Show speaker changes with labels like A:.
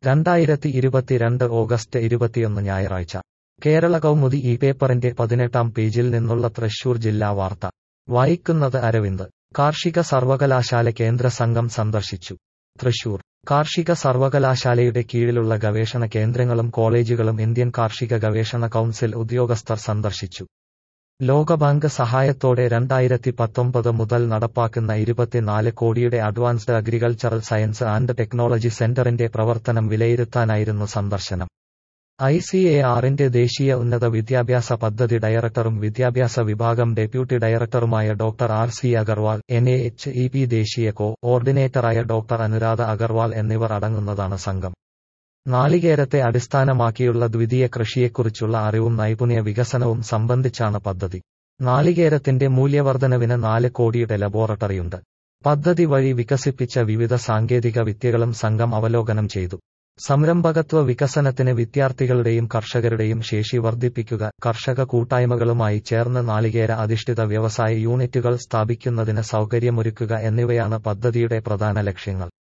A: രണ്ടായിരത്തി ഇരുപത്തിരണ്ട് ഓഗസ്റ്റ് ഇരുപത്തിയൊന്ന് ഞായറാഴ്ച കേരള കൗമുദി ഈ പേപ്പറിന്റെ പതിനെട്ടാം പേജിൽ നിന്നുള്ള തൃശൂർ ജില്ലാ വാർത്ത വായിക്കുന്നത് അരവിന്ദ് കാർഷിക സർവകലാശാല കേന്ദ്ര സംഘം സന്ദർശിച്ചു തൃശൂർ കാർഷിക സർവകലാശാലയുടെ കീഴിലുള്ള ഗവേഷണ കേന്ദ്രങ്ങളും കോളേജുകളും ഇന്ത്യൻ കാർഷിക ഗവേഷണ കൗൺസിൽ ഉദ്യോഗസ്ഥർ സന്ദർശിച്ചു ലോകബാങ്ക് സഹായത്തോടെ രണ്ടായിരത്തി പത്തൊമ്പത് മുതൽ നടപ്പാക്കുന്ന ഇരുപത്തിനാല് കോടിയുടെ advanced agricultural science and technology സെന്ററിന്റെ പ്രവർത്തനം വിലയിരുത്താനായിരുന്നു സന്ദർശനം ഐ സി എ ആറിന്റെ ദേശീയ ഉന്നത വിദ്യാഭ്യാസ പദ്ധതി ഡയറക്ടറും വിദ്യാഭ്യാസ വിഭാഗം ഡെപ്യൂട്ടി ഡയറക്ടറുമായ doctor R C Agarwal N A H E P ദേശീയ കോ ഓർഡിനേറ്ററായ ഡോക്ടർ അനുരാധ അഗർവാൾ എന്നിവർ അടങ്ങുന്നതാണ് സംഘം നാളികേരത്തെ അടിസ്ഥാനമാക്കിയുള്ള ദ്വിതീയ കൃഷിയെക്കുറിച്ചുള്ള അറിവും നൈപുണ്യ വികസനവും സംബന്ധിച്ചാണ് പദ്ധതി നാളികേരത്തിന്റെ മൂല്യവർദ്ധനവിന് നാല് കോടിയുടെ ലബോറട്ടറിയുണ്ട് പദ്ധതി വഴി വികസിപ്പിച്ച വിവിധ സാങ്കേതിക വിദ്യകളും സംഘം അവലോകനം ചെയ്തു സംരംഭകത്വ വികസനത്തിന് വിദ്യാർത്ഥികളുടെയും കർഷകരുടെയും ശേഷി വർദ്ധിപ്പിക്കുക കർഷക കൂട്ടായ്മകളുമായി ചേർന്ന് നാളികേര അധിഷ്ഠിത വ്യവസായ യൂണിറ്റുകൾ സ്ഥാപിക്കുന്നതിന് സൗകര്യമൊരുക്കുക എന്നിവയാണ് പദ്ധതിയുടെ പ്രധാന ലക്ഷ്യങ്ങൾ